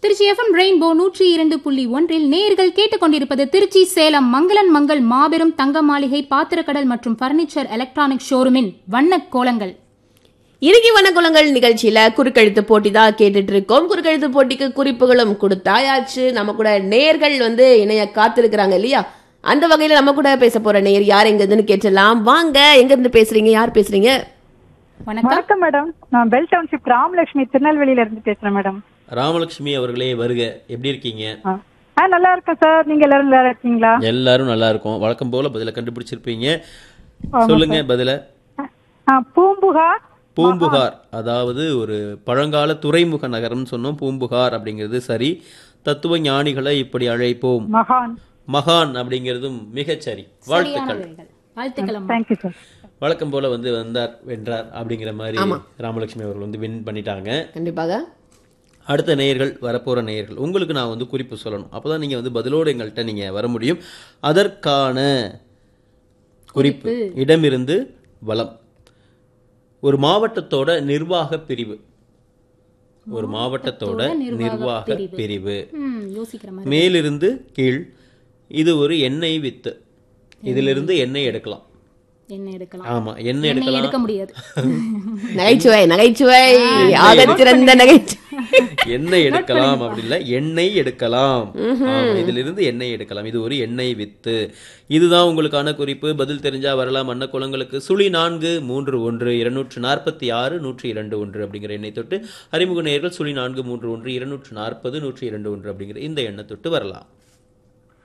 Trichy FM rainbow நூற்றி இரண்டு புள்ளி ஒன்றில் நேர்கள் கேட்டுக்கொண்டிருப்பது திருச்சி சேலம் மங்களன் மங்கள் மாபெரும் தங்க மாளிகை பாத்திரக்கடல் மற்றும் பர்னிச்சர் எலக்ட்ரானிக் ஷோரூமின் வண்ணக் கோலங்கள் இறுதி வனக்குலங்கள் நிகழ்ச்சியில குறுக்கெழுத்து போட்டி தான் கேட்டுட்டு இருக்கோம் குறுக்கெழுத்து போட்டிக்கு குறிப்புகளும் கொடுத்தாயாச்சு நம்ம கூட நேர்கள் வந்து இணைய காத்திருக்கிறாங்க இல்லையா அந்த வகையில நம்ம கூட பேச போற நேர் யார் எங்க இருந்துன்னு கேட்டலாம் வாங்க எங்க இருந்து பேசுறீங்க யார் பேசுறீங்க வணக்கம் வணக்கம் மேடம் நான் பெல் டவுன்ஷிப் ராமலட்சுமி திருநெல்வேலியில இருந்து பேசுறேன் மேடம் ராமலட்சுமி அவர்களே வருக எப்படி இருக்கீங்க ஆ. ஆ நல்லா இருக்கேன் சார் நீங்க எல்லாரும் நல்லா இருக்கீங்களா எல்லாரும் நல்லா இருக்கும் வழக்கம் போல பதில கண்டுபிடிச்சிருப்பீங்க சொல்லுங்க பதில ஆ, பூம்புகார் பூம்புகார் அதாவது ஒரு பழங்கால துறைமுக நகரம்னு சொன்னோம் பூம்புகார் அப்படிங்கிறது சரி தத்துவ ஞானிகளை இப்படி அழைப்போம் மகான் மகான் அப்படிங்கிறதும் மிகச்சரி சரியான வாழ்த்துக்கள் விடைகள். வாழ்த்துக்கள் அம்மா. தேங்க்யூ சார் வழக்கம் போல வந்து வந்தார் வென்றார் அப்படிங்கிற மாதிரி ராமலட்சுமி அவர்கள் வந்து வின் பண்ணிட்டாங்க கண்டிப்பாக அடுத்த நேயர்கள் வரப்போற நேயர்கள் உங்களுக்கு நான் வந்து குறிப்பு சொல்லணும் அப்பதான் நீங்க வந்து பதிலோடு எங்கள்கிட்ட நீங்க வர முடியும் அதற்கான குறிப்பு இடமிருந்து வலம் ஒரு மாவட்டத்தோட நிர்வாக பிரிவு ஒரு மாவட்டத்தோட நிர்வாக பிரிவு ம், யோசிக்கிற மாதிரி மேலிருந்து கீழ் இது ஒரு எண்ணெய் வித்து இதிலிருந்து எண்ணெய் எடுக்கலாம் என்ன எடுக்கலாம் ஆமா எண்ணெய் எண்ணெய் எடுக்கலாம் எடுக்க முடியாது நகைச்சுவை நகைச்சுவை ஆகச் சிறந்த நகைச்சுவை எண்ணெய் எடுக்கலாம் அப்படி இல்ல எண்ணெய் எடுக்கலாம் ஆமா, இதிலிருந்து எண்ணெய் எடுக்கலாம் இது ஒரு எண்ணெய் வித்து இதுதான் உங்களுக்கான குறிப்பு பதில் தெரிஞ்சா வரலாம் அன்ன குளங்களுக்கு சுழி நான்கு மூன்று ஒன்று இருநூற்று நாற்பத்தி ஆறு நூற்றி இரண்டு ஒன்று அப்படிங்கிற எண்ணெய் தொட்டு அறிமுக நேயர்கள் சுழி நான்கு மூன்று ஒன்று இருநூற்று நாற்பது நூற்றி இரண்டு ஒன்று அப்படிங்கிற இந்த எண்ணெய் தொட்டு வரலாம்